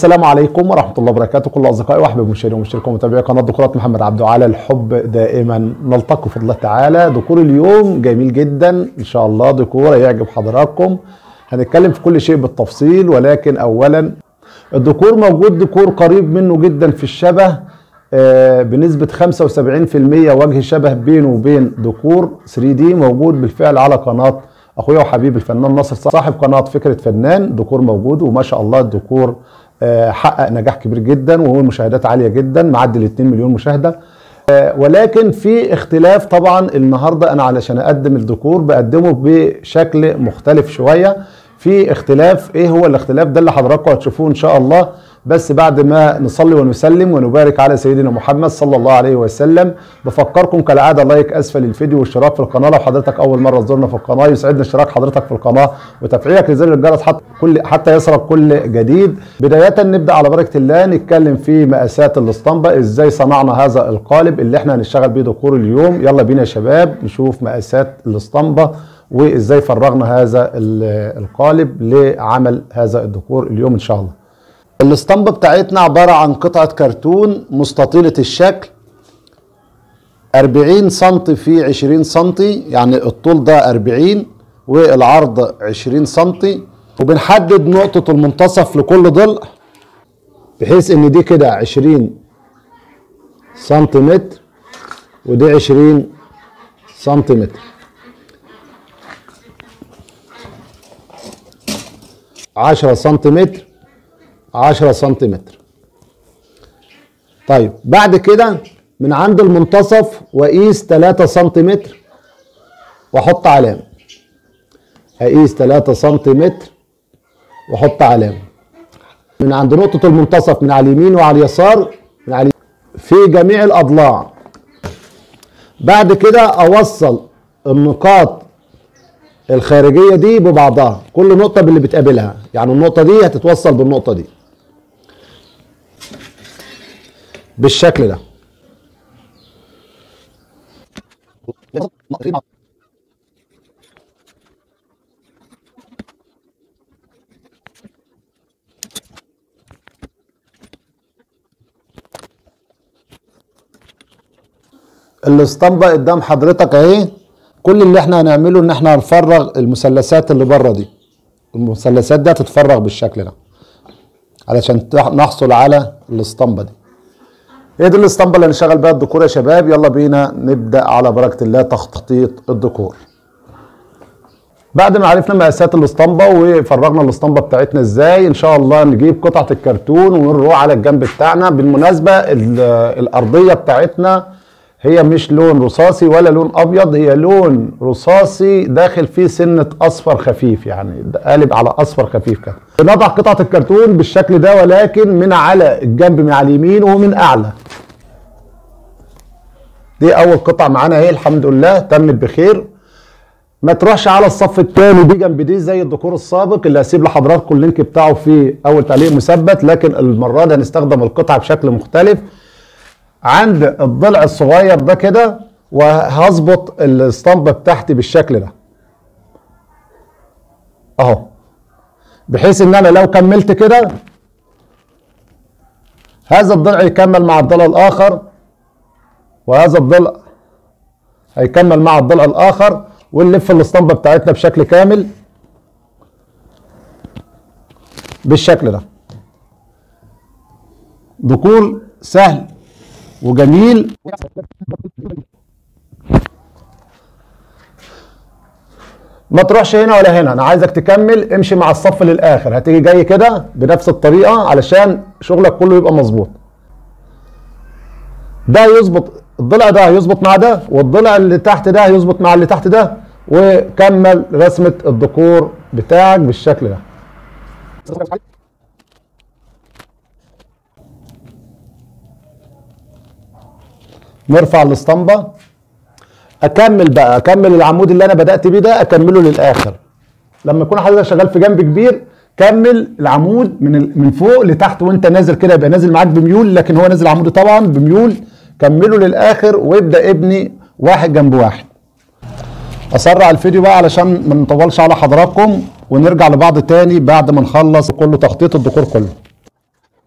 السلام عليكم ورحمة الله وبركاته كل أصدقائي وأحباب مشاهدي ومشتركي ومتابعي قناة دكورات محمد عبد على الحب دائما نلتقي بفضل الله تعالى ديكور اليوم جميل جدا إن شاء الله ديكور يعجب حضراتكم هنتكلم في كل شيء بالتفصيل ولكن أولا الديكور موجود ديكور قريب منه جدا في الشبه آه، بنسبة 75% وجه شبه بينه وبين ديكور 3 دي موجود بالفعل على قناة اخويا وحبيبي الفنان ناصر صاحب قناه فكره فنان ديكور موجود وما شاء الله الديكور آه، حقق نجاح كبير جدا وهو مشاهدات عاليه جدا معدي ال 2 مليون مشاهده آه، ولكن في اختلاف طبعا النهارده انا علشان اقدم الديكور بقدمه بشكل مختلف شويه في اختلاف ايه هو الاختلاف ده اللي حضراتكم هتشوفوه ان شاء الله بس بعد ما نصلي ونسلم ونبارك على سيدنا محمد صلى الله عليه وسلم بفكركم كالعاده لايك اسفل الفيديو والاشتراك في القناه لو حضرتك اول مره تزورنا في القناه يسعدنا اشتراك حضرتك في القناه وتفعيلك لزر الجرس حتى كل حتى يصلك كل جديد بدايه نبدا على بركه الله نتكلم في مقاسات الاسطمبه ازاي صنعنا هذا القالب اللي احنا هنشتغل بيه ديكور اليوم يلا بينا يا شباب نشوف مقاسات الاسطمبه وازاي فرغنا هذا القالب لعمل هذا الديكور اليوم ان شاء الله الاسطمبة بتاعتنا عبارة عن قطعة كرتون مستطيلة الشكل 40 سم في 20 سم يعني الطول ده 40 والعرض 20 سم وبنحدد نقطة المنتصف لكل ضلع بحيث ان دي كده 20 سنتيمتر ودي 20 سنتيمتر عشرة سنتيمتر 10 سنتيمتر طيب بعد كده من عند المنتصف واقيس 3 سنتيمتر واحط علامه اقيس 3 سنتيمتر واحط علامه من عند نقطه المنتصف من على اليمين وعلى اليسار من على في جميع الاضلاع بعد كده اوصل النقاط الخارجيه دي ببعضها كل نقطه باللي بتقابلها يعني النقطه دي هتتوصل بالنقطه دي بالشكل ده الاسطمبة قدام حضرتك اهي كل اللي احنا هنعمله ان احنا هنفرغ المثلثات اللي بره دي المثلثات دي هتتفرغ بالشكل ده علشان نحصل على الاسطمبة دي هي دي الاسطمبه اللي هنشتغل بيها الديكور يا شباب يلا بينا نبدا على بركه الله تخطيط الديكور بعد ما عرفنا مقاسات الاسطمبه وفرغنا الاسطمبه بتاعتنا ازاي ان شاء الله نجيب قطعه الكرتون ونروح على الجنب بتاعنا بالمناسبه الارضيه بتاعتنا هي مش لون رصاصي ولا لون ابيض هي لون رصاصي داخل فيه سنه اصفر خفيف يعني قالب على اصفر خفيف كده بنضع قطعه الكرتون بالشكل ده ولكن من على الجنب من على اليمين ومن اعلى دي اول قطعه معانا اهي الحمد لله تمت بخير ما تروحش على الصف الثاني دي جنب دي زي الديكور السابق اللي هسيب لحضراتكم اللينك بتاعه في اول تعليق مثبت لكن المره دي هنستخدم القطعه بشكل مختلف عند الضلع الصغير ده كده وهظبط الاسطمبة بتاعتي بالشكل ده اهو بحيث ان انا لو كملت كده هذا الضلع يكمل مع الضلع الاخر وهذا الضلع هيكمل مع الضلع الاخر ونلف الاسطمبة بتاعتنا بشكل كامل بالشكل ده دخول سهل وجميل ما تروحش هنا ولا هنا انا عايزك تكمل امشي مع الصف للاخر هتيجي جاي كده بنفس الطريقه علشان شغلك كله يبقى مظبوط ده يظبط الضلع ده هيظبط مع ده والضلع اللي تحت ده هيظبط مع اللي تحت ده وكمل رسمه الديكور بتاعك بالشكل ده نرفع الاسطمبة اكمل بقى اكمل العمود اللي انا بدأت بيه ده اكمله للاخر لما يكون حضرتك شغال في جنب كبير كمل العمود من من فوق لتحت وانت نازل كده يبقى نازل معاك بميول لكن هو نازل عمودي طبعا بميول كمله للاخر وابدا ابني واحد جنب واحد اسرع الفيديو بقى علشان ما نطولش على حضراتكم ونرجع لبعض تاني بعد ما نخلص كله تخطيط الديكور كله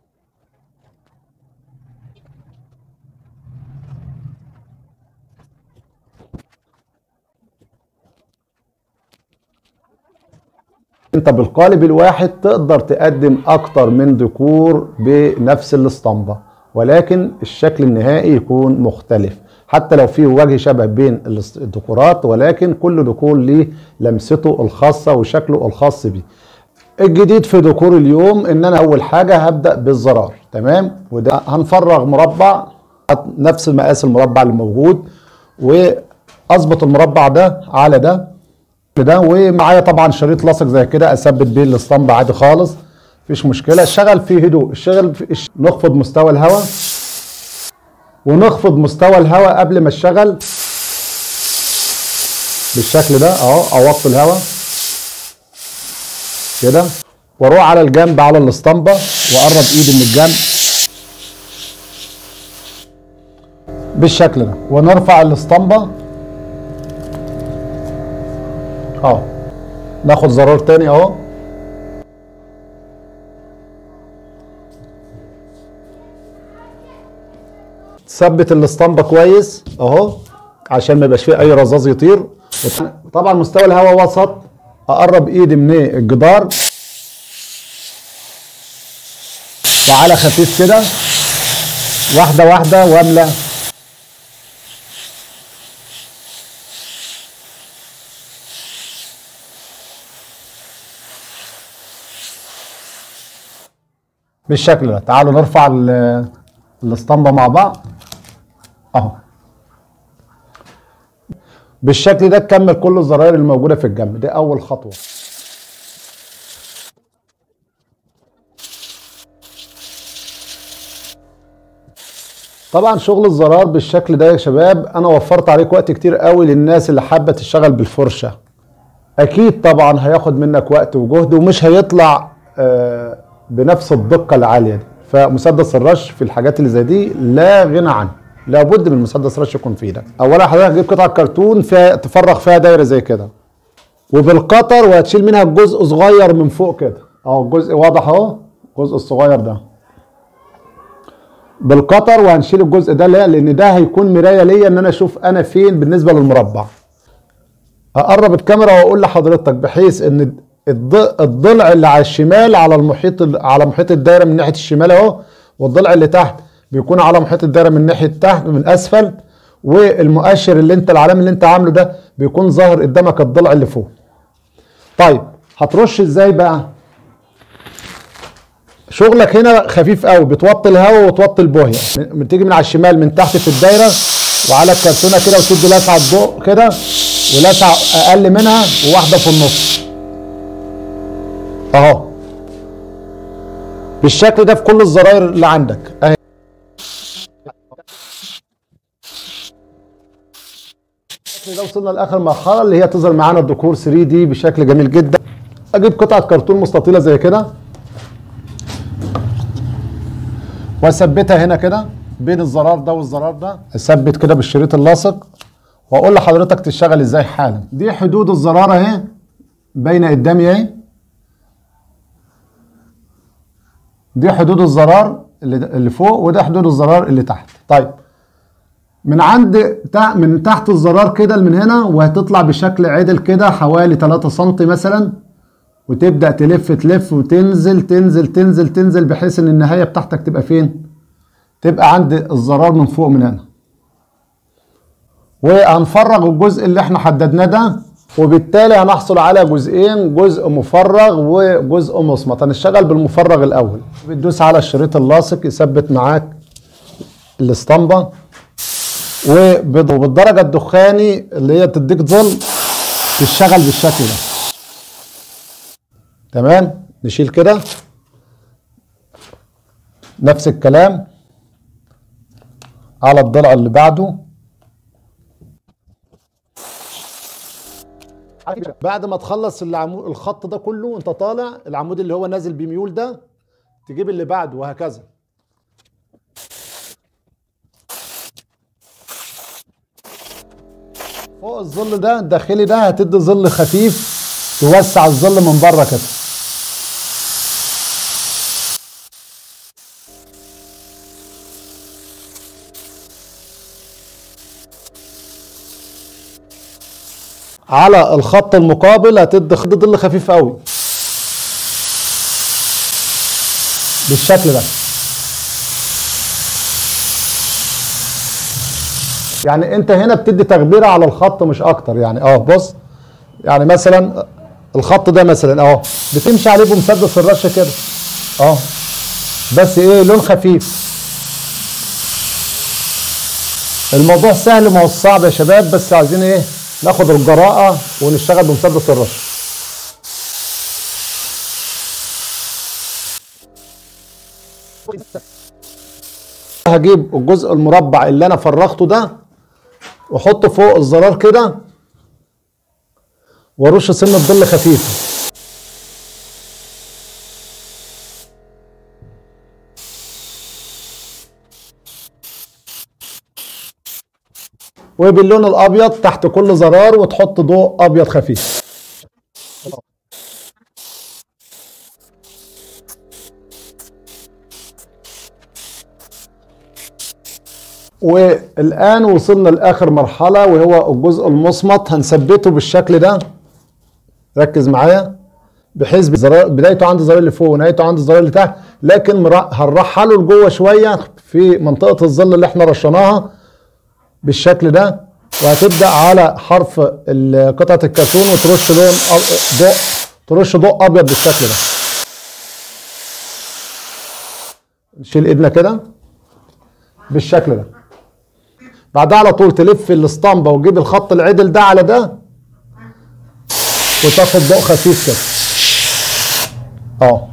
انت بالقالب الواحد تقدر تقدم اكتر من ديكور بنفس الاسطمبة ولكن الشكل النهائي يكون مختلف حتى لو فيه وجه شبه بين الاس- الديكورات ولكن كل ديكور ليه لمسته الخاصة وشكله الخاص بيه الجديد في ديكور اليوم ان انا اول حاجة هبدأ بالزرار تمام وده هنفرغ مربع نفس مقاس المربع اللي موجود واظبط المربع ده على ده ده ومعايا طبعا شريط لاصق زي كده اثبت بيه الاسطمبة عادي خالص مفيش مشكلة اشتغل فيه هدوء اشتغل في اش- نخفض مستوى الهواء ونخفض مستوى الهواء قبل ما اشتغل بالشكل ده اهو اوطي الهواء كده واروح على الجنب على الاسطمبة واقرب ايدي من الجنب بالشكل ده ونرفع الاسطمبة اهو ناخد زرار تاني اهو ثبت الاسطمبة كويس اهو عشان ما يبقاش فيه اي رذاذ يطير طبعا مستوى الهواء وسط اقرب ايدي من الجدار وعلى خفيف كده واحدة واحدة واملى بالشكل ده تعالوا نرفع ال- الاسطمبة مع بعض اهو بالشكل ده تكمل كل الزراير الموجودة في الجنب دي اول خطوة طبعا شغل الزرار بالشكل ده يا شباب انا وفرت عليك وقت كتير قوي للناس اللي حابه تشتغل بالفرشه اكيد طبعا هياخد منك وقت وجهد ومش هيطلع آه، بنفس الدقه العاليه دي فمسدس الرش في الحاجات اللي زي دي لا غنى عنه لابد من مسدس رش يكون في ايدك اولا حضرتك هتجيب قطعه كرتون فيها تفرغ فيها دايره زي كده وبالقطر وهتشيل منها جزء صغير من فوق كده اهو الجزء واضح اهو الجزء الصغير ده بالقطر وهنشيل الجزء ده ليه؟ لان ده هيكون مرايه ليا ان انا اشوف انا فين بالنسبه للمربع اقرب الكاميرا واقول لحضرتك بحيث ان الض- الضلع اللي على الشمال على المحيط ال- على محيط الدايره من ناحيه الشمال اهو والضلع اللي تحت بيكون على محيط الدايره من ناحيه تحت من اسفل والمؤشر اللي انت العلامه اللي انت عامله ده بيكون ظاهر قدامك الضلع اللي فوق طيب هترش ازاي بقى شغلك هنا خفيف قوي بتوطي الهواء وتوطي البوهيه من- بتيجي من على الشمال من تحت في الدايره وعلى الكرتونه كده وتدي لسعه ضوء كده ولسعه اقل منها وواحده في النص اهو بالشكل ده في كل الزراير اللي عندك اهي كده وصلنا لاخر مرحله اللي هي تظهر معانا الديكور 3 دي بشكل جميل جدا اجيب قطعه كرتون مستطيله زي كده واثبتها هنا كده بين الزرار ده والزرار ده اثبت كده بالشريط اللاصق واقول لحضرتك تشتغل ازاي حالا دي حدود الزرار اهي باينه قدامي اهي دي حدود الزرار اللي اللي فوق وده حدود الزرار اللي تحت طيب من عند تع- من تحت الزرار كده من هنا وهتطلع بشكل عدل كده حوالي 3 سم مثلا وتبدا تلف تلف وتنزل تنزل تنزل تنزل بحيث ان النهايه بتاعتك تبقى فين تبقى عند الزرار من فوق من هنا وهنفرغ الجزء اللي احنا حددناه ده وبالتالي هنحصل على جزئين جزء مفرغ وجزء مصمت هنشتغل بالمفرغ الاول بتدوس على الشريط اللاصق يثبت معاك الاسطمبه وبال- وبالدرجه الدخاني اللي هي تديك ظل تشتغل بالشكل ده تمام نشيل كده نفس الكلام على الضلع اللي بعده بعد ما تخلص العمود الخط ده كله انت طالع العمود اللي هو نازل بميول ده تجيب اللي بعده وهكذا فوق الظل ده الداخلي ده هتدي ظل خفيف توسع الظل من بره كده على الخط المقابل هتدي خط ظل خفيف قوي بالشكل ده يعني انت هنا بتدي تغبيره على الخط مش اكتر يعني اه بص يعني مثلا الخط ده مثلا اهو بتمشي عليه بمسدس الرشه كده اه بس ايه لون خفيف الموضوع سهل ما هو صعب يا شباب بس عايزين ايه ناخد الجراءه ونشتغل بمسدس الرشه هجيب الجزء المربع اللي انا فرغته ده واحطه فوق الزرار كده وارش سنه ظل خفيفه وباللون الابيض تحت كل زرار وتحط ضوء ابيض خفيف والان وصلنا لاخر مرحله وهو الجزء المصمت هنثبته بالشكل ده ركز معايا بحيث بزرار بدايته عند الزرار اللي فوق ونهايته عند الزرار اللي تحت لكن مرا- هنرحله لجوه شويه في منطقه الظل اللي احنا رشناها بالشكل ده وهتبدا على حرف ال- قطعه الكرتون وترش لون أ- ضوء ترش ضوء ابيض بالشكل ده نشيل ايدنا كده بالشكل ده بعدها على طول تلف الاسطمبه وتجيب الخط العدل ده على ده وتاخد ضوء خفيف كده اه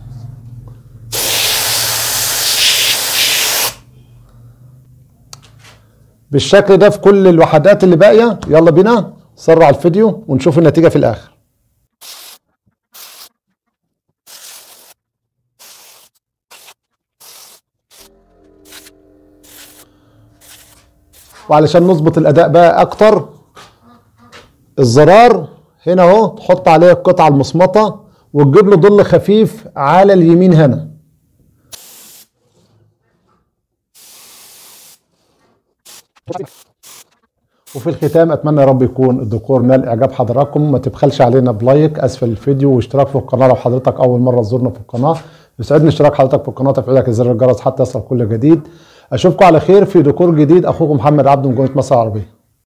بالشكل ده في كل الوحدات اللي باقيه يلا بينا سرع الفيديو ونشوف النتيجه في الاخر وعلشان نظبط الاداء بقى اكتر الزرار هنا اهو تحط عليه القطعه المصمطه وتجيب له ظل خفيف على اليمين هنا وفي الختام اتمنى يا رب يكون الديكور نال اعجاب حضراتكم ما تبخلش علينا بلايك اسفل الفيديو واشتراك في القناه لو حضرتك اول مره تزورنا في القناه يسعدني اشتراك حضرتك في القناه وتفعيلك زر الجرس حتى يصل كل جديد اشوفكم على خير في ديكور جديد اخوكم محمد عبد من جمهوريه مصر العربيه